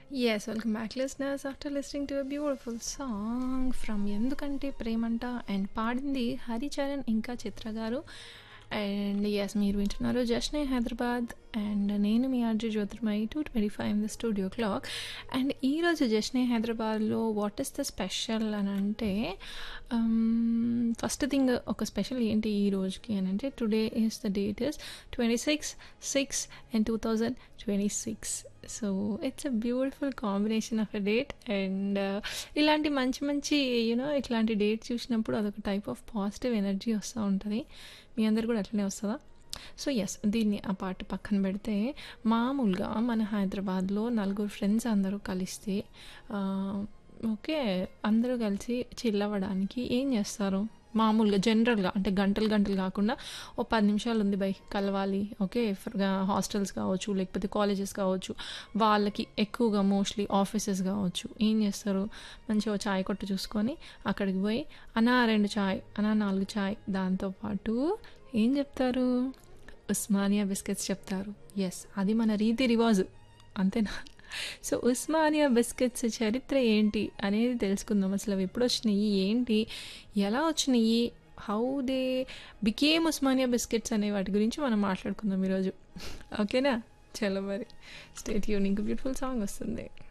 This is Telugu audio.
Yes, welcome back, listeners. After listening to a beautiful song from ఎందుకంటే ప్రేమంట అండ్ పాడింది హరిచరణ్ ఇంకా చిత్ర గారు అండ్ ఎస్ మీరు వింటున్నారు జస్నే హైదరాబాద్ అండ్ నేను మీ RJ Jyotirmayi two twenty five in the studio clock and ఈరోజు జస్నే హైదరాబాద్లో వాట్ ఇస్ ద స్పెషల్ అని అంటే ఫస్ట్ థింగ్ ఒక స్పెషల్ ఏంటి ఈ రోజుకి అని అంటే today is the date is twenty six six and two thousand twenty six so it's a beautiful combination of a date and ఇలాంటి మంచి మంచి యూనో ఇట్లాంటి డేట్ చూసినప్పుడు అదొక టైప్ ఆఫ్ పాజిటివ్ ఎనర్జీ వస్తూ ఉంటుంది మీ అందరు కూడా అట్లనే వస్తుందా సో ఎస్ దీన్ని ఆ పాట పక్కన పెడితే మామూలుగా మన హైదరాబాద్లో నలుగురు ఫ్రెండ్స్ అందరూ కలిస్తే ఓకే అందరూ కలిసి చిల్ అవ్వడానికి ఏం చేస్తారు మామూలుగా జనరల్గా అంటే గంటలు గంటలు కాకుండా ఓ పది నిమిషాలు ఉంది బై కలవాలి ఓకే హాస్టల్స్ కావచ్చు లేకపోతే కాలేజెస్ కావచ్చు వాళ్ళకి ఎక్కువగా మోస్ట్లీ ఆఫీసెస్ కావచ్చు ఏం చేస్తారు మంచిగా చాయ్ కొట్టు చూసుకొని అక్కడికి పోయి అనా రెండు చాయ్ అనా నాలుగు చాయ్ దాంతోపాటు ఏం చెప్తారు ఉస్మానియా బిస్కెట్స్ చెప్తారు ఎస్ అది మన రీతి రివాజు అంతేనా సో ఉస్మానియా బిస్కెట్స్ చరిత్ర ఏంటి అనేది తెలుసుకుందాం అసలు అవి ఎప్పుడు వచ్చినాయి ఏంటి ఎలా వచ్చినాయి how they became Osmania biscuits అనే వాటి గురించి మనం మాట్లాడుకుందాం ఈరోజు ఓకేనా చలో మరి స్టేట్ యూనిక్ బ్యూటిఫుల్ సాంగ్ వస్తుంది